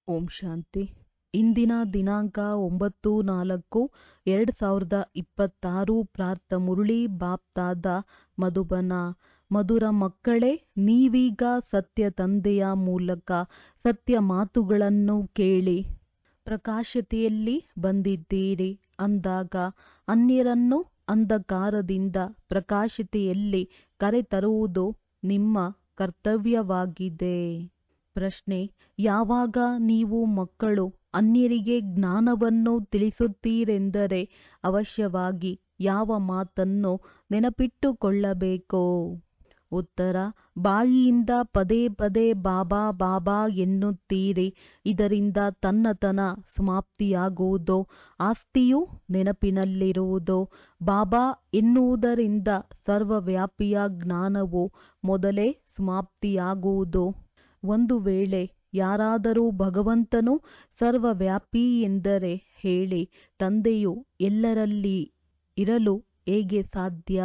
ಓಂ ಶಾಂತಿ ಇಂದಿನ ದಿನಾಂಕ ಒಂಬತ್ತು ನಾಲ್ಕು ಎರಡು ಸಾವಿರದ ಇಪ್ಪತ್ತಾರು ಪ್ರಾರ್ಥ ಮುರಳಿ ಬಾಪ್ತಾದ ಮಧುಬನ ಮಧುರ ಮಕ್ಕಳೇ ನೀವೀಗ ಸತ್ಯ ತಂದೆಯ ಮೂಲಕ ಸತ್ಯ ಮಾತುಗಳನ್ನು ಕೇಳಿ ಪ್ರಕಾಶತೆಯಲ್ಲಿ ಬಂದಿದ್ದೀರಿ ಅಂದಾಗ ಅನ್ಯರನ್ನು ಅಂಧಕಾರದಿಂದ ಪ್ರಕಾಶತೆಯಲ್ಲಿ ಕರೆತರುವುದು ನಿಮ್ಮ ಕರ್ತವ್ಯವಾಗಿದೆ ಪ್ರಶ್ನೆ ಯಾವಾಗ ನೀವು ಮಕ್ಕಳು ಅನ್ಯರಿಗೆ ಜ್ಞಾನವನ್ನು ತಿಳಿಸುತ್ತೀರೆಂದರೆ ಅವಶ್ಯವಾಗಿ ಯಾವ ಮಾತನ್ನು ನೆನಪಿಟ್ಟುಕೊಳ್ಳಬೇಕು ಉತ್ತರ ಬಾಯಿಯಿಂದ ಪದೇ ಪದೇ ಬಾಬಾ ಬಾಬಾ ಎನ್ನುತ್ತೀರಿ ಇದರಿಂದ ತನ್ನತನ ಸಮಾಪ್ತಿಯಾಗುವುದು ಆಸ್ತಿಯು ನೆನಪಿನಲ್ಲಿರುವುದು ಬಾಬಾ ಎನ್ನುವುದರಿಂದ ಸರ್ವವ್ಯಾಪಿಯ ಜ್ಞಾನವು ಮೊದಲೇ ಸಮಾಪ್ತಿಯಾಗುವುದು ಒಂದು ವೇಳೆ ಯಾರಾದರೂ ಭಗವಂತನು ಸರ್ವವ್ಯಾಪಿ ಎಂದರೆ ಹೇಳಿ ತಂದೆಯು ಎಲ್ಲರಲ್ಲಿ ಇರಲು ಹೇಗೆ ಸಾಧ್ಯ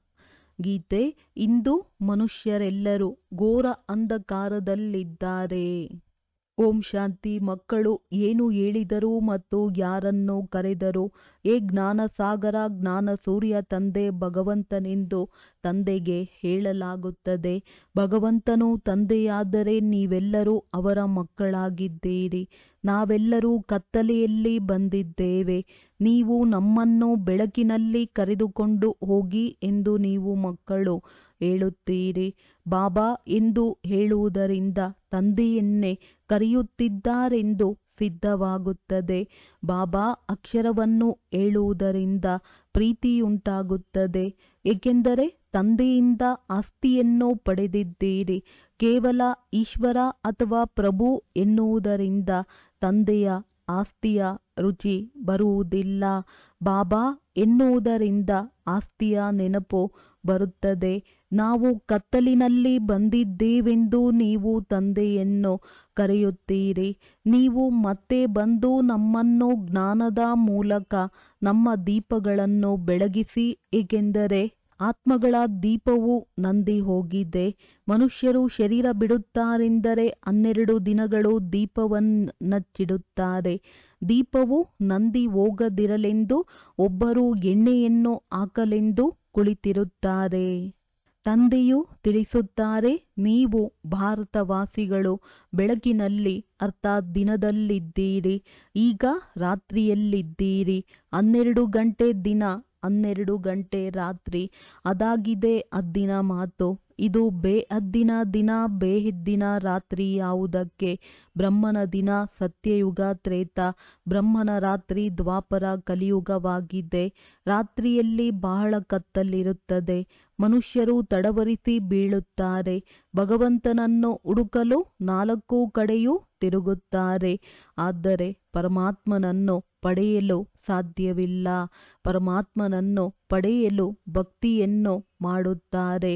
ಗೀತೆ ಇಂದು ಮನುಷ್ಯರೆಲ್ಲರೂ ಘೋರ ಅಂಧಕಾರದಲ್ಲಿದ್ದಾರೆ ಓಂ ಶಾಂತಿ ಮಕ್ಕಳು ಏನು ಹೇಳಿದರು ಮತ್ತು ಯಾರನ್ನು ಕರೆದರು ಏ ಜ್ಞಾನ ಸಾಗರ ಜ್ಞಾನ ಸೂರ್ಯ ತಂದೆ ಭಗವಂತನೆಂದು ತಂದೆಗೆ ಹೇಳಲಾಗುತ್ತದೆ ಭಗವಂತನು ತಂದೆಯಾದರೆ ನೀವೆಲ್ಲರೂ ಅವರ ಮಕ್ಕಳಾಗಿದ್ದೀರಿ ನಾವೆಲ್ಲರೂ ಕತ್ತಲೆಯಲ್ಲಿ ಬಂದಿದ್ದೇವೆ ನೀವು ನಮ್ಮನ್ನು ಬೆಳಕಿನಲ್ಲಿ ಕರೆದುಕೊಂಡು ಹೋಗಿ ಎಂದು ನೀವು ಮಕ್ಕಳು ಹೇಳುತ್ತೀರಿ ಬಾಬಾ ಎಂದು ಹೇಳುವುದರಿಂದ ತಂದೆಯನ್ನೇ ಕರೆಯುತ್ತಿದ್ದಾರೆಂದು ಸಿದ್ಧವಾಗುತ್ತದೆ ಬಾಬಾ ಅಕ್ಷರವನ್ನು ಹೇಳುವುದರಿಂದ ಪ್ರೀತಿಯುಂಟಾಗುತ್ತದೆ ಏಕೆಂದರೆ ತಂದೆಯಿಂದ ಆಸ್ತಿಯನ್ನು ಪಡೆದಿದ್ದೀರಿ ಕೇವಲ ಈಶ್ವರ ಅಥವಾ ಪ್ರಭು ಎನ್ನುವುದರಿಂದ ತಂದೆಯ ಆಸ್ತಿಯ ರುಚಿ ಬರುವುದಿಲ್ಲ ಬಾಬಾ ಎನ್ನುವುದರಿಂದ ಆಸ್ತಿಯ ನೆನಪು ಬರುತ್ತದೆ ನಾವು ಕತ್ತಲಿನಲ್ಲಿ ಬಂದಿದ್ದೇವೆಂದು ನೀವು ತಂದೆಯನ್ನು ಕರೆಯುತ್ತೀರಿ ನೀವು ಮತ್ತೆ ಬಂದು ನಮ್ಮನ್ನು ಜ್ಞಾನದ ಮೂಲಕ ನಮ್ಮ ದೀಪಗಳನ್ನು ಬೆಳಗಿಸಿ ಏಕೆಂದರೆ ಆತ್ಮಗಳ ದೀಪವು ನಂದಿ ಹೋಗಿದೆ ಮನುಷ್ಯರು ಶರೀರ ಬಿಡುತ್ತಾರೆಂದರೆ ಹನ್ನೆರಡು ದಿನಗಳು ದೀಪವನ್ನಚ್ಚಿಡುತ್ತಾರೆ ದೀಪವು ನಂದಿ ಹೋಗದಿರಲೆಂದು ಒಬ್ಬರು ಎಣ್ಣೆಯನ್ನು ಹಾಕಲೆಂದು ಕುಳಿತಿರುತ್ತಾರೆ ತಂದೆಯು ತಿಳಿಸುತ್ತಾರೆ ನೀವು ಭಾರತವಾಸಿಗಳು ಬೆಳಕಿನಲ್ಲಿ ಅರ್ಥಾತ್ ದಿನದಲ್ಲಿದ್ದೀರಿ ಈಗ ರಾತ್ರಿಯಲ್ಲಿದ್ದೀರಿ ಹನ್ನೆರಡು ಗಂಟೆ ದಿನ ಹನ್ನೆರಡು ಗಂಟೆ ರಾತ್ರಿ ಅದಾಗಿದೆ ಹದ್ದಿನ ಮಾತು ಇದು ಬೇಹದ್ದಿನ ದಿನ ಬೇಹದ್ದಿನ ರಾತ್ರಿ ಯಾವುದಕ್ಕೆ ಬ್ರಹ್ಮನ ದಿನ ಸತ್ಯಯುಗ ತ್ರೇತ ಬ್ರಹ್ಮನ ರಾತ್ರಿ ದ್ವಾಪರ ಕಲಿಯುಗವಾಗಿದೆ ರಾತ್ರಿಯಲ್ಲಿ ಬಹಳ ಕತ್ತಲಿರುತ್ತದೆ ಮನುಷ್ಯರು ತಡವರಿಸಿ ಬೀಳುತ್ತಾರೆ ಭಗವಂತನನ್ನು ಹುಡುಕಲು ನಾಲ್ಕು ಕಡೆಯೂ ತಿರುಗುತ್ತಾರೆ ಆದರೆ ಪರಮಾತ್ಮನನ್ನು ಪಡೆಯಲು ಸಾಧ್ಯವಿಲ್ಲ ಪರಮಾತ್ಮನನ್ನು ಪಡೆಯಲು ಭಕ್ತಿಯನ್ನು ಮಾಡುತ್ತಾರೆ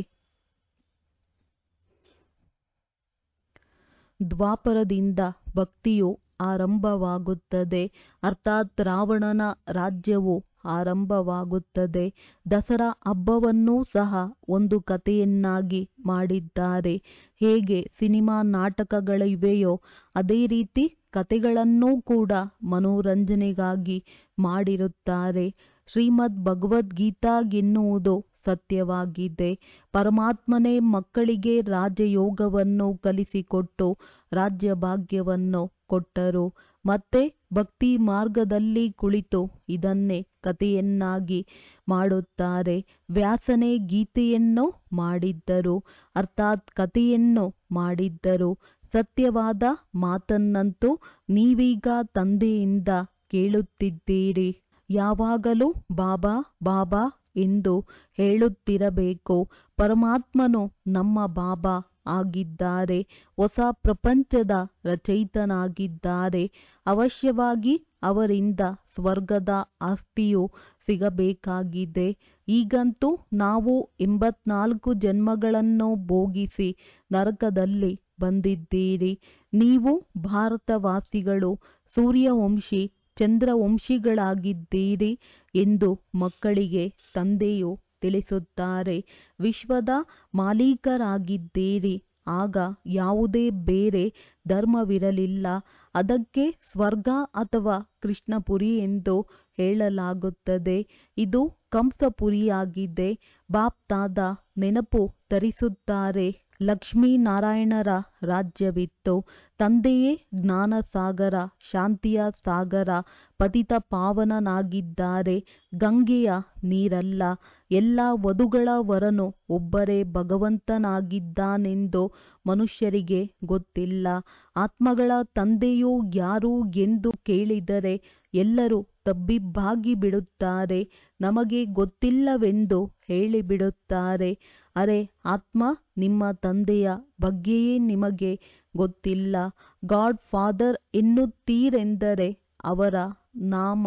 ದ್ವಾಪರದಿಂದ ಭಕ್ತಿಯು ಆರಂಭವಾಗುತ್ತದೆ ಅರ್ಥಾತ್ ರಾವಣನ ರಾಜ್ಯವು ಆರಂಭವಾಗುತ್ತದೆ ದಸರಾ ಹಬ್ಬವನ್ನೂ ಸಹ ಒಂದು ಕಥೆಯನ್ನಾಗಿ ಮಾಡಿದ್ದಾರೆ ಹೇಗೆ ಸಿನಿಮಾ ನಾಟಕಗಳಿವೆಯೋ ಅದೇ ರೀತಿ ಕಥೆಗಳನ್ನೂ ಕೂಡ ಮನೋರಂಜನೆಗಾಗಿ ಮಾಡಿರುತ್ತಾರೆ ಶ್ರೀಮದ್ ಭಗವದ್ಗೀತಾ ಎನ್ನುವುದು ಸತ್ಯವಾಗಿದೆ ಪರಮಾತ್ಮನೇ ಮಕ್ಕಳಿಗೆ ರಾಜಯೋಗವನ್ನು ಕಲಿಸಿಕೊಟ್ಟು ರಾಜ್ಯ ಭಾಗ್ಯವನ್ನು ಕೊಟ್ಟರು ಮತ್ತೆ ಭಕ್ತಿ ಮಾರ್ಗದಲ್ಲಿ ಕುಳಿತು ಇದನ್ನೇ ಕಥೆಯನ್ನಾಗಿ ಮಾಡುತ್ತಾರೆ ವ್ಯಾಸನೇ ಗೀತೆಯನ್ನು ಮಾಡಿದ್ದರು ಅರ್ಥಾತ್ ಕಥೆಯನ್ನು ಮಾಡಿದ್ದರು ಸತ್ಯವಾದ ಮಾತನ್ನಂತೂ ನೀವೀಗ ತಂದೆಯಿಂದ ಕೇಳುತ್ತಿದ್ದೀರಿ ಯಾವಾಗಲೂ ಬಾಬಾ ಬಾಬಾ ಎಂದು ಹೇಳುತ್ತಿರಬೇಕು ಪರಮಾತ್ಮನು ನಮ್ಮ ಬಾಬಾ ಆಗಿದ್ದಾರೆ ಹೊಸ ಪ್ರಪಂಚದ ರಚಯಿತನಾಗಿದ್ದಾರೆ ಅವಶ್ಯವಾಗಿ ಅವರಿಂದ ಸ್ವರ್ಗದ ಆಸ್ತಿಯು ಸಿಗಬೇಕಾಗಿದೆ ಈಗಂತೂ ನಾವು ಎಂಬತ್ನಾಲ್ಕು ಜನ್ಮಗಳನ್ನು ಭೋಗಿಸಿ ನರಕದಲ್ಲಿ ಬಂದಿದ್ದೀರಿ ನೀವು ಭಾರತವಾಸಿಗಳು ಸೂರ್ಯವಂಶಿ ಚಂದ್ರವಂಶಿಗಳಾಗಿದ್ದೀರಿ ಎಂದು ಮಕ್ಕಳಿಗೆ ತಂದೆಯು ತಿಳಿಸುತ್ತಾರೆ ವಿಶ್ವದ ಮಾಲೀಕರಾಗಿದ್ದೀರಿ ಆಗ ಯಾವುದೇ ಬೇರೆ ಧರ್ಮವಿರಲಿಲ್ಲ ಅದಕ್ಕೆ ಸ್ವರ್ಗ ಅಥವಾ ಕೃಷ್ಣಪುರಿ ಎಂದು ಹೇಳಲಾಗುತ್ತದೆ ಇದು ಕಂಸಪುರಿಯಾಗಿದೆ ಬಾಪ್ತಾದ ನೆನಪು ತರಿಸುತ್ತಾರೆ ಲಕ್ಷ್ಮೀನಾರಾಯಣರ ರಾಜ್ಯವಿತ್ತು ತಂದೆಯೇ ಜ್ಞಾನಸಾಗರ ಶಾಂತಿಯ ಸಾಗರ ಪತಿತ ಪಾವನನಾಗಿದ್ದಾರೆ ಗಂಗೆಯ ನೀರಲ್ಲ ಎಲ್ಲ ವಧುಗಳ ವರನು ಒಬ್ಬರೇ ಭಗವಂತನಾಗಿದ್ದಾನೆಂದು ಮನುಷ್ಯರಿಗೆ ಗೊತ್ತಿಲ್ಲ ಆತ್ಮಗಳ ತಂದೆಯು ಯಾರು ಎಂದು ಕೇಳಿದರೆ ಎಲ್ಲರೂ ತಬ್ಬಿಬ್ಬಾಗಿ ಬಿಡುತ್ತಾರೆ ನಮಗೆ ಗೊತ್ತಿಲ್ಲವೆಂದು ಹೇಳಿಬಿಡುತ್ತಾರೆ ಅರೆ ಆತ್ಮ ನಿಮ್ಮ ತಂದೆಯ ಬಗ್ಗೆಯೇ ನಿಮಗೆ ಗೊತ್ತಿಲ್ಲ ಗಾಡ್ ಫಾದರ್ ಎನ್ನುತ್ತೀರೆಂದರೆ ಅವರ ನಾಮ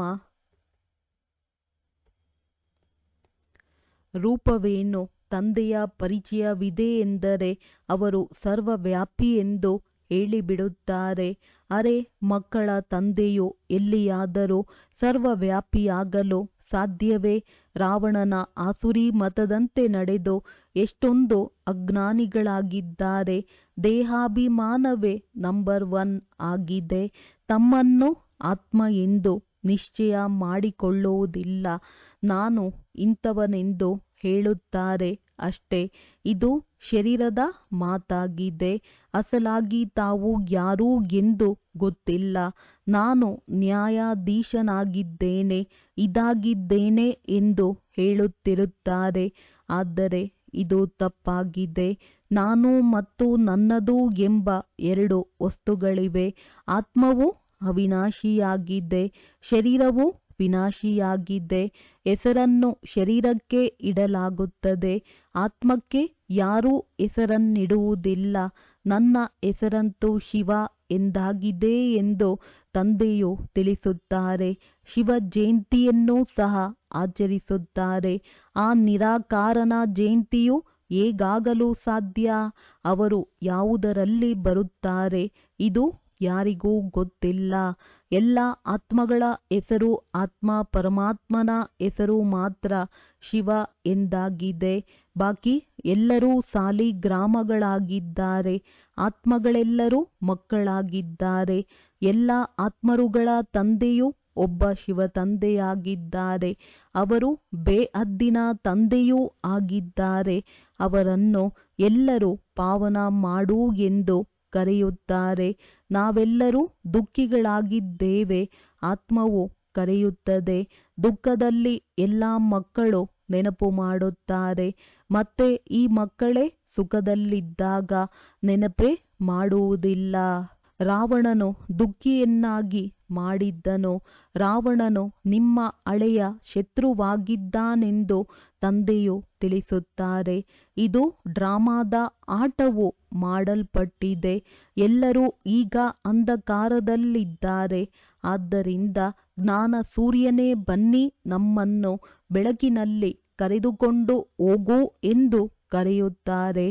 ರೂಪವೇನು ತಂದೆಯ ಪರಿಚಯವಿದೆ ಎಂದರೆ ಅವರು ಸರ್ವವ್ಯಾಪಿ ಎಂದು ಹೇಳಿಬಿಡುತ್ತಾರೆ ಅರೆ ಮಕ್ಕಳ ತಂದೆಯು ಎಲ್ಲಿಯಾದರೂ ಸರ್ವವ್ಯಾಪಿಯಾಗಲು ಸಾಧ್ಯವೇ ರಾವಣನ ಆಸುರಿ ಮತದಂತೆ ನಡೆದು ಎಷ್ಟೊಂದು ಅಜ್ಞಾನಿಗಳಾಗಿದ್ದಾರೆ ದೇಹಾಭಿಮಾನವೇ ನಂಬರ್ ಒನ್ ಆಗಿದೆ ತಮ್ಮನ್ನು ಆತ್ಮ ಎಂದು ನಿಶ್ಚಯ ಮಾಡಿಕೊಳ್ಳುವುದಿಲ್ಲ ನಾನು ಇಂಥವನೆಂದು ಹೇಳುತ್ತಾರೆ ಅಷ್ಟೇ ಇದು ಶರೀರದ ಮಾತಾಗಿದೆ ಅಸಲಾಗಿ ತಾವು ಯಾರು ಎಂದು ಗೊತ್ತಿಲ್ಲ ನಾನು ನ್ಯಾಯಾಧೀಶನಾಗಿದ್ದೇನೆ ಇದಾಗಿದ್ದೇನೆ ಎಂದು ಹೇಳುತ್ತಿರುತ್ತಾರೆ ಆದರೆ ಇದು ತಪ್ಪಾಗಿದೆ ನಾನು ಮತ್ತು ನನ್ನದು ಎಂಬ ಎರಡು ವಸ್ತುಗಳಿವೆ ಆತ್ಮವು ಅವಿನಾಶಿಯಾಗಿದೆ ಶರೀರವು ವಿನಾಶಿಯಾಗಿದೆ ಹೆಸರನ್ನು ಶರೀರಕ್ಕೆ ಇಡಲಾಗುತ್ತದೆ ಆತ್ಮಕ್ಕೆ ಯಾರೂ ಹೆಸರನ್ನಿಡುವುದಿಲ್ಲ ನನ್ನ ಹೆಸರಂತೂ ಶಿವ ಎಂದಾಗಿದೆ ಎಂದು ತಂದೆಯು ತಿಳಿಸುತ್ತಾರೆ ಶಿವ ಜಯಂತಿಯನ್ನೂ ಸಹ ಆಚರಿಸುತ್ತಾರೆ ಆ ನಿರಾಕಾರನ ಜಯಂತಿಯು ಹೇಗಾಗಲು ಸಾಧ್ಯ ಅವರು ಯಾವುದರಲ್ಲಿ ಬರುತ್ತಾರೆ ಇದು ಯಾರಿಗೂ ಗೊತ್ತಿಲ್ಲ ಎಲ್ಲ ಆತ್ಮಗಳ ಹೆಸರು ಆತ್ಮ ಪರಮಾತ್ಮನ ಹೆಸರು ಮಾತ್ರ ಶಿವ ಎಂದಾಗಿದೆ ಬಾಕಿ ಎಲ್ಲರೂ ಸಾಲಿಗ್ರಾಮಗಳಾಗಿದ್ದಾರೆ ಆತ್ಮಗಳೆಲ್ಲರೂ ಮಕ್ಕಳಾಗಿದ್ದಾರೆ ಎಲ್ಲ ಆತ್ಮರುಗಳ ತಂದೆಯು ಒಬ್ಬ ಶಿವ ತಂದೆಯಾಗಿದ್ದಾರೆ ಅವರು ಬೇಹದ್ದಿನ ತಂದೆಯೂ ಆಗಿದ್ದಾರೆ ಅವರನ್ನು ಎಲ್ಲರೂ ಪಾವನ ಮಾಡು ಎಂದು ಕರೆಯುತ್ತಾರೆ ನಾವೆಲ್ಲರೂ ದುಃಖಿಗಳಾಗಿದ್ದೇವೆ ಆತ್ಮವು ಕರೆಯುತ್ತದೆ ದುಃಖದಲ್ಲಿ ಎಲ್ಲ ಮಕ್ಕಳು ನೆನಪು ಮಾಡುತ್ತಾರೆ ಮತ್ತೆ ಈ ಮಕ್ಕಳೇ ಸುಖದಲ್ಲಿದ್ದಾಗ ನೆನಪೇ ಮಾಡುವುದಿಲ್ಲ ರಾವಣನು ದುಃಖಿಯನ್ನಾಗಿ ಮಾಡಿದ್ದನು ರಾವಣನು ನಿಮ್ಮ ಹಳೆಯ ಶತ್ರುವಾಗಿದ್ದಾನೆಂದು ತಂದೆಯು ತಿಳಿಸುತ್ತಾರೆ ಇದು ಡ್ರಾಮಾದ ಆಟವು ಮಾಡಲ್ಪಟ್ಟಿದೆ ಎಲ್ಲರೂ ಈಗ ಅಂಧಕಾರದಲ್ಲಿದ್ದಾರೆ ಆದ್ದರಿಂದ ಜ್ಞಾನ ಸೂರ್ಯನೇ ಬನ್ನಿ ನಮ್ಮನ್ನು ಬೆಳಕಿನಲ್ಲಿ ಕರೆದುಕೊಂಡು ಹೋಗು ಎಂದು ಕರೆಯುತ್ತಾರೆ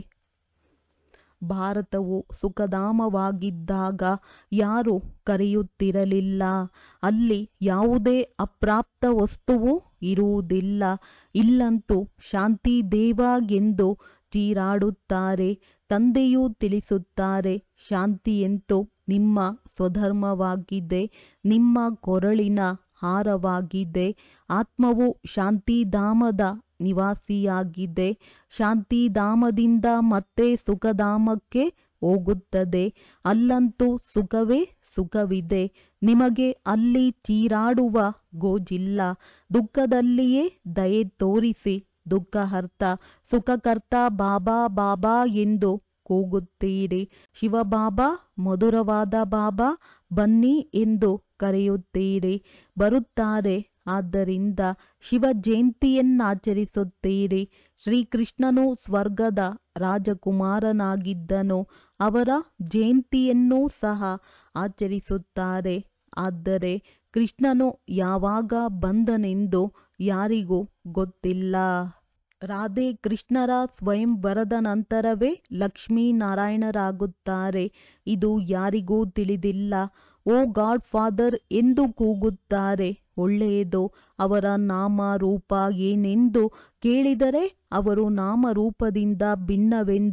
ಭಾರತವು ಸುಖಧಾಮವಾಗಿದ್ದಾಗ ಯಾರೂ ಕರೆಯುತ್ತಿರಲಿಲ್ಲ ಅಲ್ಲಿ ಯಾವುದೇ ಅಪ್ರಾಪ್ತ ವಸ್ತುವು ಇರುವುದಿಲ್ಲ ಇಲ್ಲಂತೂ ಶಾಂತಿ ದೇವ ಎಂದು ಚೀರಾಡುತ್ತಾರೆ ತಂದೆಯೂ ತಿಳಿಸುತ್ತಾರೆ ಶಾಂತಿಯಂತೂ ನಿಮ್ಮ ಸ್ವಧರ್ಮವಾಗಿದೆ ನಿಮ್ಮ ಕೊರಳಿನ ಹಾರವಾಗಿದೆ ಆತ್ಮವು ಶಾಂತಿಧಾಮದ ನಿವಾಸಿಯಾಗಿದೆ ಶಾಂತಿಧಾಮದಿಂದ ಮತ್ತೆ ಸುಖಧಾಮಕ್ಕೆ ಹೋಗುತ್ತದೆ ಅಲ್ಲಂತೂ ಸುಖವೇ ಸುಖವಿದೆ ನಿಮಗೆ ಅಲ್ಲಿ ಚೀರಾಡುವ ಗೋಜಿಲ್ಲ ದುಃಖದಲ್ಲಿಯೇ ದಯೆ ತೋರಿಸಿ ದುಃಖಹರ್ತ ಸುಖಕರ್ತ ಬಾಬಾ ಬಾಬಾ ಎಂದು ಕೂಗುತ್ತೀರಿ ಶಿವಬಾಬಾ ಮಧುರವಾದ ಬಾಬಾ ಬನ್ನಿ ಎಂದು ಕರೆಯುತ್ತೀರಿ ಬರುತ್ತಾರೆ ಆದ್ದರಿಂದ ಶಿವ ಜಯಂತಿಯನ್ನಾಚರಿಸುತ್ತೀರಿ ಶ್ರೀಕೃಷ್ಣನು ಸ್ವರ್ಗದ ರಾಜಕುಮಾರನಾಗಿದ್ದನು ಅವರ ಜಯಂತಿಯನ್ನೂ ಸಹ ಆಚರಿಸುತ್ತಾರೆ ಆದರೆ ಕೃಷ್ಣನು ಯಾವಾಗ ಬಂದನೆಂದು ಯಾರಿಗೂ ಗೊತ್ತಿಲ್ಲ ರಾಧೆ ಕೃಷ್ಣರ ಸ್ವಯಂವರದ ನಂತರವೇ ಲಕ್ಷ್ಮೀನಾರಾಯಣರಾಗುತ್ತಾರೆ ಇದು ಯಾರಿಗೂ ತಿಳಿದಿಲ್ಲ ಓ ಗಾಡ್ ಫಾದರ್ ಎಂದು ಕೂಗುತ್ತಾರೆ ಒಳ್ಳೆಯದು ಅವರ ನಾಮ ರೂಪ ಏನೆಂದು ಕೇಳಿದರೆ ಅವರು ನಾಮರೂಪದಿಂದ ಭಿನ್ನವೆಂದು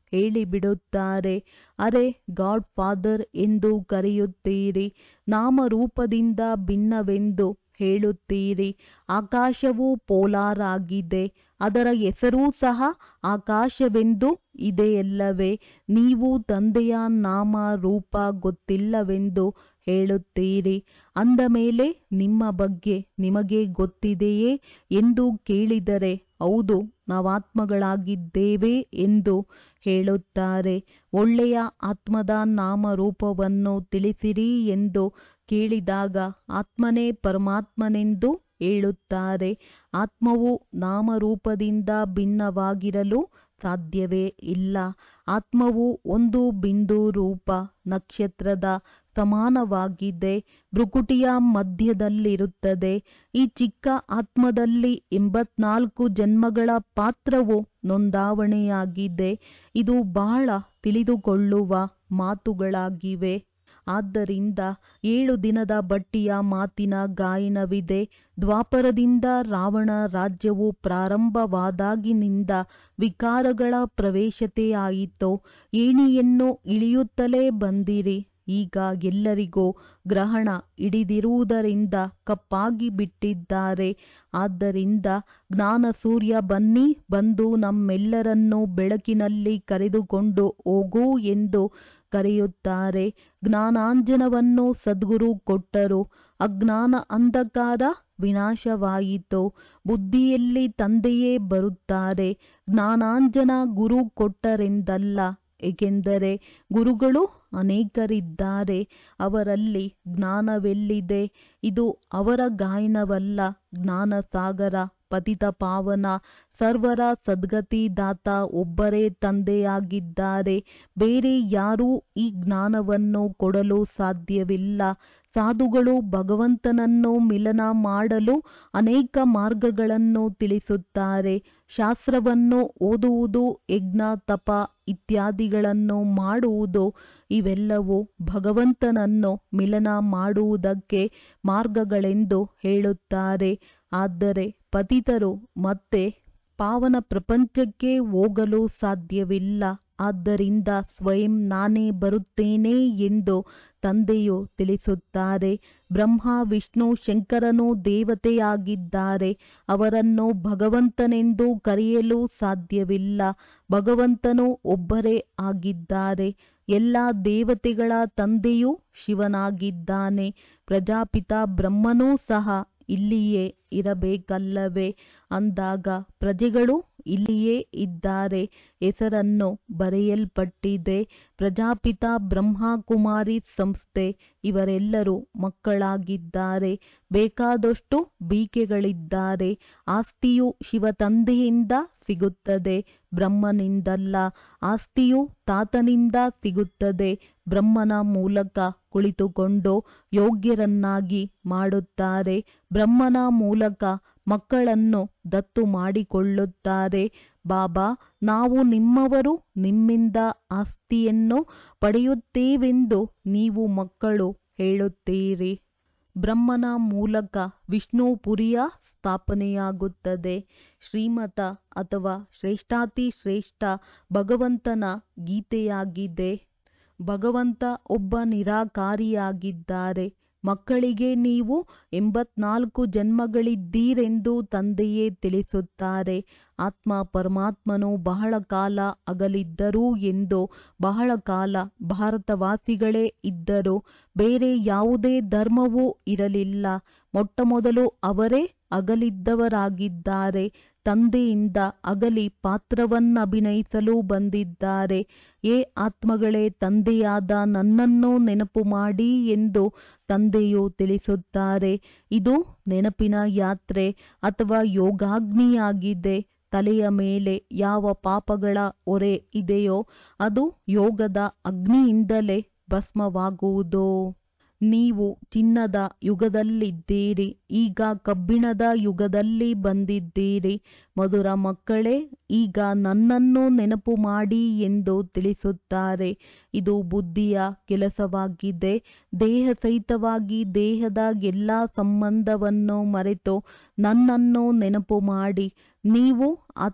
ಹೇಳಿಬಿಡುತ್ತಾರೆ ಅರೆ ಗಾಡ್ ಫಾದರ್ ಎಂದು ಕರೆಯುತ್ತೀರಿ ನಾಮರೂಪದಿಂದ ಭಿನ್ನವೆಂದು ಹೇಳುತ್ತೀರಿ ಆಕಾಶವು ಪೋಲಾರ್ ಆಗಿದೆ ಅದರ ಹೆಸರೂ ಸಹ ಆಕಾಶವೆಂದು ಇದೆಯಲ್ಲವೇ ನೀವು ತಂದೆಯ ನಾಮ ರೂಪ ಗೊತ್ತಿಲ್ಲವೆಂದು ಹೇಳುತ್ತೀರಿ ಅಂದ ಮೇಲೆ ನಿಮ್ಮ ಬಗ್ಗೆ ನಿಮಗೆ ಗೊತ್ತಿದೆಯೇ ಎಂದು ಕೇಳಿದರೆ ಹೌದು ನಾವಾತ್ಮಗಳಾಗಿದ್ದೇವೆ ಎಂದು ಹೇಳುತ್ತಾರೆ ಒಳ್ಳೆಯ ಆತ್ಮದ ನಾಮರೂಪವನ್ನು ತಿಳಿಸಿರಿ ಎಂದು ಕೇಳಿದಾಗ ಆತ್ಮನೇ ಪರಮಾತ್ಮನೆಂದು ಹೇಳುತ್ತಾರೆ ಆತ್ಮವು ನಾಮರೂಪದಿಂದ ಭಿನ್ನವಾಗಿರಲು ಸಾಧ್ಯವೇ ಇಲ್ಲ ಆತ್ಮವು ಒಂದು ಬಿಂದು ರೂಪ ನಕ್ಷತ್ರದ ಸಮಾನವಾಗಿದೆ ಭ್ರುಕುಟಿಯ ಮಧ್ಯದಲ್ಲಿರುತ್ತದೆ ಈ ಚಿಕ್ಕ ಆತ್ಮದಲ್ಲಿ ಎಂಬತ್ನಾಲ್ಕು ಜನ್ಮಗಳ ಪಾತ್ರವು ನೋಂದಾವಣೆಯಾಗಿದೆ ಇದು ಬಹಳ ತಿಳಿದುಕೊಳ್ಳುವ ಮಾತುಗಳಾಗಿವೆ ಆದ್ದರಿಂದ ಏಳು ದಿನದ ಬಟ್ಟಿಯ ಮಾತಿನ ಗಾಯನವಿದೆ ದ್ವಾಪರದಿಂದ ರಾವಣ ರಾಜ್ಯವು ಪ್ರಾರಂಭವಾದಾಗಿನಿಂದ ವಿಕಾರಗಳ ಪ್ರವೇಶತೆಯಾಯಿತು ಏಣಿಯನ್ನು ಇಳಿಯುತ್ತಲೇ ಬಂದಿರಿ ಈಗ ಎಲ್ಲರಿಗೂ ಗ್ರಹಣ ಹಿಡಿದಿರುವುದರಿಂದ ಕಪ್ಪಾಗಿ ಬಿಟ್ಟಿದ್ದಾರೆ ಆದ್ದರಿಂದ ಜ್ಞಾನ ಸೂರ್ಯ ಬನ್ನಿ ಬಂದು ನಮ್ಮೆಲ್ಲರನ್ನೂ ಬೆಳಕಿನಲ್ಲಿ ಕರೆದುಕೊಂಡು ಹೋಗು ಎಂದು ಕರೆಯುತ್ತಾರೆ ಜ್ಞಾನಾಂಜನವನ್ನು ಸದ್ಗುರು ಕೊಟ್ಟರು ಅಜ್ಞಾನ ಅಂಧಕಾರ ವಿನಾಶವಾಯಿತು ಬುದ್ಧಿಯಲ್ಲಿ ತಂದೆಯೇ ಬರುತ್ತಾರೆ ಜ್ಞಾನಾಂಜನ ಗುರು ಕೊಟ್ಟರೆಂದಲ್ಲ ಏಕೆಂದರೆ ಗುರುಗಳು ಅನೇಕರಿದ್ದಾರೆ ಅವರಲ್ಲಿ ಜ್ಞಾನವೆಲ್ಲಿದೆ ಇದು ಅವರ ಗಾಯನವಲ್ಲ ಜ್ಞಾನಸಾಗರ ಪತಿತ ಪಾವನ ಸರ್ವರ ಸದ್ಗತಿದಾತ ಒಬ್ಬರೇ ತಂದೆಯಾಗಿದ್ದಾರೆ ಬೇರೆ ಯಾರೂ ಈ ಜ್ಞಾನವನ್ನು ಕೊಡಲು ಸಾಧ್ಯವಿಲ್ಲ ಸಾಧುಗಳು ಭಗವಂತನನ್ನು ಮಿಲನ ಮಾಡಲು ಅನೇಕ ಮಾರ್ಗಗಳನ್ನು ತಿಳಿಸುತ್ತಾರೆ ಶಾಸ್ತ್ರವನ್ನು ಓದುವುದು ಯಜ್ಞ ತಪ ಇತ್ಯಾದಿಗಳನ್ನು ಮಾಡುವುದು ಇವೆಲ್ಲವೂ ಭಗವಂತನನ್ನು ಮಿಲನ ಮಾಡುವುದಕ್ಕೆ ಮಾರ್ಗಗಳೆಂದು ಹೇಳುತ್ತಾರೆ ಆದರೆ ಪತಿತರು ಮತ್ತೆ ಪಾವನ ಪ್ರಪಂಚಕ್ಕೆ ಹೋಗಲು ಸಾಧ್ಯವಿಲ್ಲ ಆದ್ದರಿಂದ ಸ್ವಯಂ ನಾನೇ ಬರುತ್ತೇನೆ ಎಂದು ತಂದೆಯು ತಿಳಿಸುತ್ತಾರೆ ಬ್ರಹ್ಮ ವಿಷ್ಣು ಶಂಕರನು ದೇವತೆಯಾಗಿದ್ದಾರೆ ಅವರನ್ನು ಭಗವಂತನೆಂದು ಕರೆಯಲು ಸಾಧ್ಯವಿಲ್ಲ ಭಗವಂತನು ಒಬ್ಬರೇ ಆಗಿದ್ದಾರೆ ಎಲ್ಲ ದೇವತೆಗಳ ತಂದೆಯೂ ಶಿವನಾಗಿದ್ದಾನೆ ಪ್ರಜಾಪಿತ ಬ್ರಹ್ಮನೂ ಸಹ ಇಲ್ಲಿಯೇ ಇರಬೇಕಲ್ಲವೇ ಅಂದಾಗ ಪ್ರಜೆಗಳು ಇಲ್ಲಿಯೇ ಇದ್ದಾರೆ ಹೆಸರನ್ನು ಬರೆಯಲ್ಪಟ್ಟಿದೆ ಪ್ರಜಾಪಿತ ಬ್ರಹ್ಮಕುಮಾರಿ ಸಂಸ್ಥೆ ಇವರೆಲ್ಲರೂ ಮಕ್ಕಳಾಗಿದ್ದಾರೆ ಬೇಕಾದಷ್ಟು ಬೀಕೆಗಳಿದ್ದಾರೆ ಆಸ್ತಿಯು ಶಿವ ತಂದೆಯಿಂದ ಸಿಗುತ್ತದೆ ಬ್ರಹ್ಮನಿಂದಲ್ಲ ಆಸ್ತಿಯು ತಾತನಿಂದ ಸಿಗುತ್ತದೆ ಬ್ರಹ್ಮನ ಮೂಲಕ ಕುಳಿತುಕೊಂಡು ಯೋಗ್ಯರನ್ನಾಗಿ ಮಾಡುತ್ತಾರೆ ಬ್ರಹ್ಮನ ಮೂಲಕ ಮಕ್ಕಳನ್ನು ದತ್ತು ಮಾಡಿಕೊಳ್ಳುತ್ತಾರೆ ಬಾಬಾ ನಾವು ನಿಮ್ಮವರು ನಿಮ್ಮಿಂದ ಆಸ್ತಿಯನ್ನು ಪಡೆಯುತ್ತೇವೆಂದು ನೀವು ಮಕ್ಕಳು ಹೇಳುತ್ತೀರಿ ಬ್ರಹ್ಮನ ಮೂಲಕ ವಿಷ್ಣುಪುರಿಯ ಸ್ಥಾಪನೆಯಾಗುತ್ತದೆ ಶ್ರೀಮತ ಅಥವಾ ಶ್ರೇಷ್ಠಾತಿ ಶ್ರೇಷ್ಠ ಭಗವಂತನ ಗೀತೆಯಾಗಿದೆ ಭಗವಂತ ಒಬ್ಬ ನಿರಾಕಾರಿಯಾಗಿದ್ದಾರೆ ಮಕ್ಕಳಿಗೆ ನೀವು ಎಂಬತ್ನಾಲ್ಕು ಜನ್ಮಗಳಿದ್ದೀರೆಂದು ತಂದೆಯೇ ತಿಳಿಸುತ್ತಾರೆ ಆತ್ಮ ಪರಮಾತ್ಮನು ಬಹಳ ಕಾಲ ಅಗಲಿದ್ದರು ಎಂದು ಬಹಳ ಕಾಲ ಭಾರತವಾಸಿಗಳೇ ಇದ್ದರು ಬೇರೆ ಯಾವುದೇ ಧರ್ಮವೂ ಇರಲಿಲ್ಲ ಮೊಟ್ಟಮೊದಲು ಅವರೇ ಅಗಲಿದ್ದವರಾಗಿದ್ದಾರೆ ತಂದೆಯಿಂದ ಅಗಲಿ ಪಾತ್ರವನ್ನಭಿನಯಿಸಲು ಬಂದಿದ್ದಾರೆ ಏ ಆತ್ಮಗಳೇ ತಂದೆಯಾದ ನನ್ನನ್ನು ನೆನಪು ಮಾಡಿ ಎಂದು ತಂದೆಯು ತಿಳಿಸುತ್ತಾರೆ ಇದು ನೆನಪಿನ ಯಾತ್ರೆ ಅಥವಾ ಯೋಗಾಗ್ನಿಯಾಗಿದೆ ತಲೆಯ ಮೇಲೆ ಯಾವ ಪಾಪಗಳ ಹೊರೆ ಇದೆಯೋ ಅದು ಯೋಗದ ಅಗ್ನಿಯಿಂದಲೇ ಭಸ್ಮವಾಗುವುದು ನೀವು ಚಿನ್ನದ ಯುಗದಲ್ಲಿದ್ದೀರಿ ಈಗ ಕಬ್ಬಿಣದ ಯುಗದಲ್ಲಿ ಬಂದಿದ್ದೀರಿ ಮಧುರ ಮಕ್ಕಳೇ ಈಗ ನನ್ನನ್ನು ನೆನಪು ಮಾಡಿ ಎಂದು ತಿಳಿಸುತ್ತಾರೆ ಇದು ಬುದ್ಧಿಯ ಕೆಲಸವಾಗಿದೆ ದೇಹ ಸಹಿತವಾಗಿ ದೇಹದ ಎಲ್ಲ ಸಂಬಂಧವನ್ನು ಮರೆತು ನನ್ನನ್ನು ನೆನಪು ಮಾಡಿ ನೀವು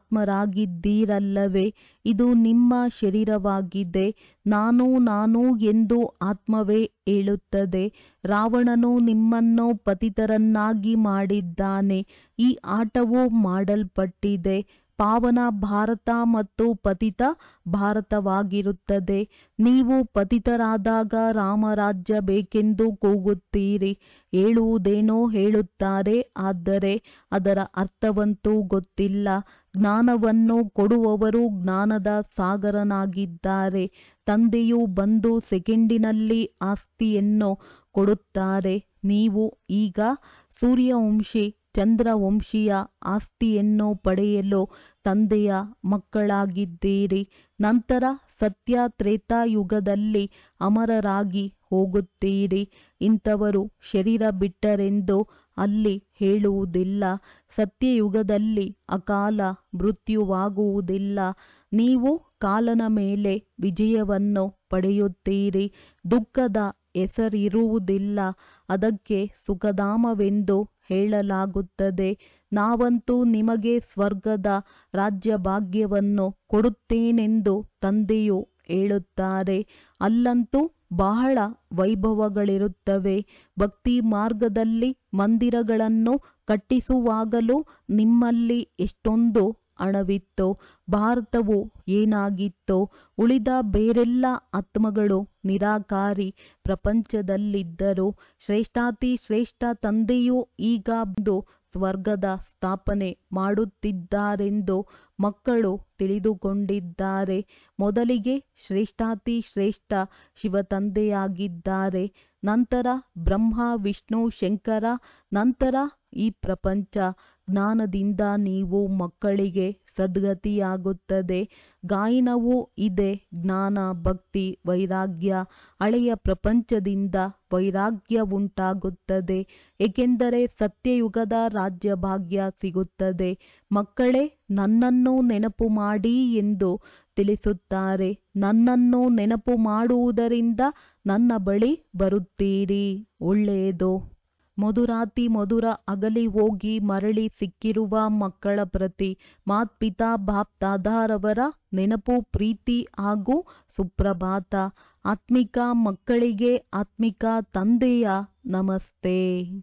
ಆತ್ಮರಾಗಿದ್ದೀರಲ್ಲವೇ ಇದು ನಿಮ್ಮ ಶರೀರವಾಗಿದೆ ನಾನು ನಾನು ಎಂದು ಆತ್ಮವೇ ಹೇಳುತ್ತದೆ ರಾವಣನು ನಿಮ್ಮನ್ನು ಪತಿತರನ್ನಾಗಿ ಮಾಡಿದ್ದಾನೆ ಈ ಆಟವು ಮಾಡಲ್ಪಟ್ಟಿದೆ ಪಾವನ ಭಾರತ ಮತ್ತು ಪತಿತ ಭಾರತವಾಗಿರುತ್ತದೆ ನೀವು ಪತಿತರಾದಾಗ ರಾಮರಾಜ್ಯ ಬೇಕೆಂದು ಕೂಗುತ್ತೀರಿ ಹೇಳುವುದೇನೋ ಹೇಳುತ್ತಾರೆ ಆದರೆ ಅದರ ಅರ್ಥವಂತೂ ಗೊತ್ತಿಲ್ಲ ಜ್ಞಾನವನ್ನು ಕೊಡುವವರು ಜ್ಞಾನದ ಸಾಗರನಾಗಿದ್ದಾರೆ ತಂದೆಯು ಬಂದು ಸೆಕೆಂಡಿನಲ್ಲಿ ಆಸ್ತಿಯನ್ನು ಕೊಡುತ್ತಾರೆ ನೀವು ಈಗ ಸೂರ್ಯವಂಶಿ ಚಂದ್ರವಂಶಿಯ ಆಸ್ತಿಯನ್ನು ಪಡೆಯಲು ತಂದೆಯ ಮಕ್ಕಳಾಗಿದ್ದೀರಿ ನಂತರ ಸತ್ಯ ತ್ರೇತಾಯುಗದಲ್ಲಿ ಅಮರರಾಗಿ ಹೋಗುತ್ತೀರಿ ಇಂಥವರು ಶರೀರ ಬಿಟ್ಟರೆಂದು ಅಲ್ಲಿ ಹೇಳುವುದಿಲ್ಲ ಸತ್ಯಯುಗದಲ್ಲಿ ಅಕಾಲ ಮೃತ್ಯುವಾಗುವುದಿಲ್ಲ ನೀವು ಕಾಲನ ಮೇಲೆ ವಿಜಯವನ್ನು ಪಡೆಯುತ್ತೀರಿ ದುಃಖದ ಹೆಸರಿರುವುದಿಲ್ಲ ಅದಕ್ಕೆ ಸುಖಧಾಮವೆಂದು ಹೇಳಲಾಗುತ್ತದೆ ನಾವಂತೂ ನಿಮಗೆ ಸ್ವರ್ಗದ ರಾಜ್ಯಭಾಗ್ಯವನ್ನು ಕೊಡುತ್ತೇನೆಂದು ತಂದೆಯು ಹೇಳುತ್ತಾರೆ ಅಲ್ಲಂತೂ ಬಹಳ ವೈಭವಗಳಿರುತ್ತವೆ ಭಕ್ತಿ ಮಾರ್ಗದಲ್ಲಿ ಮಂದಿರಗಳನ್ನು ಕಟ್ಟಿಸುವಾಗಲೂ ನಿಮ್ಮಲ್ಲಿ ಎಷ್ಟೊಂದು ಹಣವಿತ್ತು ಭಾರತವು ಏನಾಗಿತ್ತು ಉಳಿದ ಬೇರೆಲ್ಲ ಆತ್ಮಗಳು ನಿರಾಕಾರಿ ಪ್ರಪಂಚದಲ್ಲಿದ್ದರು ಶ್ರೇಷ್ಠಾತಿ ಶ್ರೇಷ್ಠ ತಂದೆಯು ಈಗ ಬಂದು ಸ್ವರ್ಗದ ಸ್ಥಾಪನೆ ಮಾಡುತ್ತಿದ್ದಾರೆಂದು ಮಕ್ಕಳು ತಿಳಿದುಕೊಂಡಿದ್ದಾರೆ ಮೊದಲಿಗೆ ಶ್ರೇಷ್ಠಾತಿ ಶ್ರೇಷ್ಠ ಶಿವ ತಂದೆಯಾಗಿದ್ದಾರೆ ನಂತರ ಬ್ರಹ್ಮ ವಿಷ್ಣು ಶಂಕರ ನಂತರ ಈ ಪ್ರಪಂಚ ಜ್ಞಾನದಿಂದ ನೀವು ಮಕ್ಕಳಿಗೆ ಸದ್ಗತಿಯಾಗುತ್ತದೆ ಗಾಯನವೂ ಇದೆ ಜ್ಞಾನ ಭಕ್ತಿ ವೈರಾಗ್ಯ ಹಳೆಯ ಪ್ರಪಂಚದಿಂದ ವೈರಾಗ್ಯ ಉಂಟಾಗುತ್ತದೆ ಏಕೆಂದರೆ ಸತ್ಯಯುಗದ ರಾಜ್ಯಭಾಗ್ಯ ಸಿಗುತ್ತದೆ ಮಕ್ಕಳೇ ನನ್ನನ್ನು ನೆನಪು ಮಾಡಿ ಎಂದು ತಿಳಿಸುತ್ತಾರೆ ನನ್ನನ್ನು ನೆನಪು ಮಾಡುವುದರಿಂದ ನನ್ನ ಬಳಿ ಬರುತ್ತೀರಿ ಒಳ್ಳೆಯದು ಮಧುರಾತಿ ಮಧುರ ಅಗಲಿ ಹೋಗಿ ಮರಳಿ ಸಿಕ್ಕಿರುವ ಮಕ್ಕಳ ಪ್ರತಿ ಮಾತ್ಪಿತಾ ಬಾಪ್ ದಾದಾರವರ ನೆನಪು ಪ್ರೀತಿ ಹಾಗೂ ಸುಪ್ರಭಾತ ಆತ್ಮಿಕ ಮಕ್ಕಳಿಗೆ ಆತ್ಮಿಕ ತಂದೆಯ ನಮಸ್ತೆ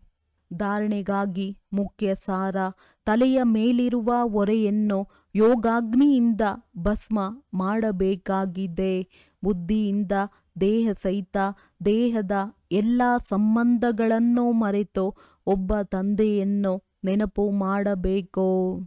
ಧಾರಣೆಗಾಗಿ ಮುಖ್ಯ ಸಾರ ತಲೆಯ ಮೇಲಿರುವ ಹೊರೆಯನ್ನು ಯೋಗಾಗ್ನಿಯಿಂದ ಭಸ್ಮ ಮಾಡಬೇಕಾಗಿದೆ ಬುದ್ಧಿಯಿಂದ ದೇಹ ಸಹಿತ ದೇಹದ ಎಲ್ಲ ಸಂಬಂಧಗಳನ್ನು ಮರೆತು ಒಬ್ಬ ತಂದೆಯನ್ನು ನೆನಪು ಮಾಡಬೇಕು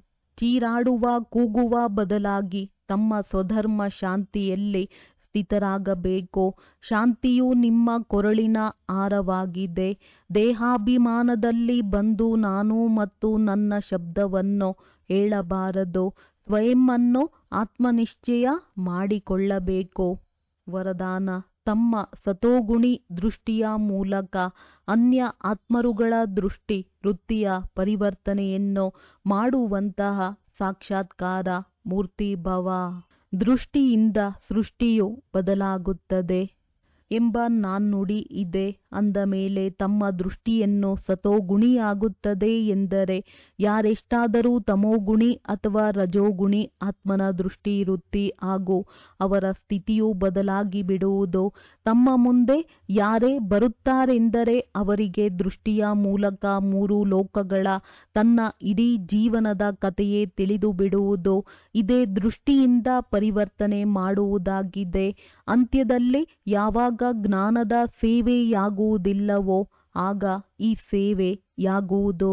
ಚೀರಾಡುವ ಕೂಗುವ ಬದಲಾಗಿ ತಮ್ಮ ಸ್ವಧರ್ಮ ಶಾಂತಿಯಲ್ಲಿ ಸ್ಥಿತರಾಗಬೇಕು ಶಾಂತಿಯು ನಿಮ್ಮ ಕೊರಳಿನ ಹಾರವಾಗಿದೆ ದೇಹಾಭಿಮಾನದಲ್ಲಿ ಬಂದು ನಾನು ಮತ್ತು ನನ್ನ ಶಬ್ದವನ್ನು ಹೇಳಬಾರದು ಸ್ವಯಂವನ್ನು ಆತ್ಮನಿಶ್ಚಯ ಮಾಡಿಕೊಳ್ಳಬೇಕು ವರದಾನ ತಮ್ಮ ಸತೋಗುಣಿ ದೃಷ್ಟಿಯ ಮೂಲಕ ಅನ್ಯ ಆತ್ಮರುಗಳ ದೃಷ್ಟಿ ವೃತ್ತಿಯ ಪರಿವರ್ತನೆಯನ್ನು ಮಾಡುವಂತಹ ಸಾಕ್ಷಾತ್ಕಾರ ಮೂರ್ತಿಭವ ದೃಷ್ಟಿಯಿಂದ ಸೃಷ್ಟಿಯು ಬದಲಾಗುತ್ತದೆ ಎಂಬ ನಾಣ್ಣುಡಿ ಇದೆ ಅಂದ ಮೇಲೆ ತಮ್ಮ ದೃಷ್ಟಿಯನ್ನು ಸತೋಗುಣಿಯಾಗುತ್ತದೆ ಎಂದರೆ ಯಾರೆಷ್ಟಾದರೂ ತಮೋಗುಣಿ ಅಥವಾ ರಜೋಗುಣಿ ಆತ್ಮನ ದೃಷ್ಟಿ ವೃತ್ತಿ ಹಾಗೂ ಅವರ ಸ್ಥಿತಿಯು ಬದಲಾಗಿ ಬಿಡುವುದು ತಮ್ಮ ಮುಂದೆ ಯಾರೇ ಬರುತ್ತಾರೆಂದರೆ ಅವರಿಗೆ ದೃಷ್ಟಿಯ ಮೂಲಕ ಮೂರು ಲೋಕಗಳ ತನ್ನ ಇಡೀ ಜೀವನದ ಕಥೆಯೇ ತಿಳಿದು ಬಿಡುವುದು ಇದೇ ದೃಷ್ಟಿಯಿಂದ ಪರಿವರ್ತನೆ ಮಾಡುವುದಾಗಿದೆ ಅಂತ್ಯದಲ್ಲಿ ಯಾವಾಗ ಜ್ಞಾನದ ಸೇವೆಯಾಗುವುದಿಲ್ಲವೋ ಆಗ ಈ ಸೇವೆಯಾಗುವುದು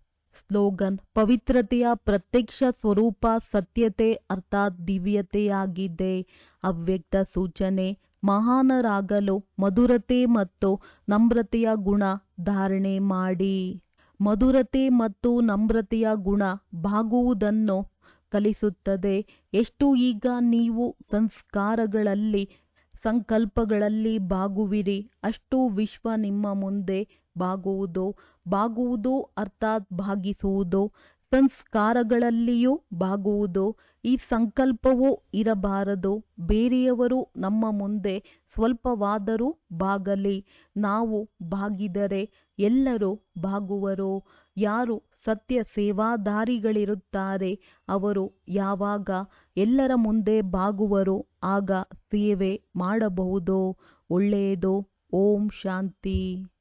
ಸ್ಲೋಗನ್ ಪವಿತ್ರತೆಯ ಪ್ರತ್ಯಕ್ಷ ಸ್ವರೂಪ ಸತ್ಯತೆ ಅರ್ಥಾತ್ ದಿವ್ಯತೆಯಾಗಿದೆ ಅವ್ಯಕ್ತ ಸೂಚನೆ ಮಹಾನರಾಗಲು ಮಧುರತೆ ಮತ್ತು ನಮ್ರತೆಯ ಗುಣ ಧಾರಣೆ ಮಾಡಿ ಮಧುರತೆ ಮತ್ತು ನಮ್ರತೆಯ ಗುಣ ಬಾಗುವುದನ್ನು ಕಲಿಸುತ್ತದೆ ಎಷ್ಟು ಈಗ ನೀವು ಸಂಸ್ಕಾರಗಳಲ್ಲಿ ಸಂಕಲ್ಪಗಳಲ್ಲಿ ಬಾಗುವಿರಿ ಅಷ್ಟು ವಿಶ್ವ ನಿಮ್ಮ ಮುಂದೆ ಬಾಗುವುದು ಬಾಗುವುದು ಅರ್ಥಾತ್ ಭಾಗಿಸುವುದು ಸಂಸ್ಕಾರಗಳಲ್ಲಿಯೂ ಬಾಗುವುದು ಈ ಸಂಕಲ್ಪವೂ ಇರಬಾರದು ಬೇರೆಯವರು ನಮ್ಮ ಮುಂದೆ ಸ್ವಲ್ಪವಾದರೂ ಬಾಗಲಿ ನಾವು ಬಾಗಿದರೆ ಎಲ್ಲರೂ ಬಾಗುವರು ಯಾರು ಸತ್ಯ ಸೇವಾದಾರಿಗಳಿರುತ್ತಾರೆ ಅವರು ಯಾವಾಗ ಎಲ್ಲರ ಮುಂದೆ ಬಾಗುವರೋ ಆಗ ಸೇವೆ ಮಾಡಬಹುದು ಒಳ್ಳೆಯದು ಓಂ ಶಾಂತಿ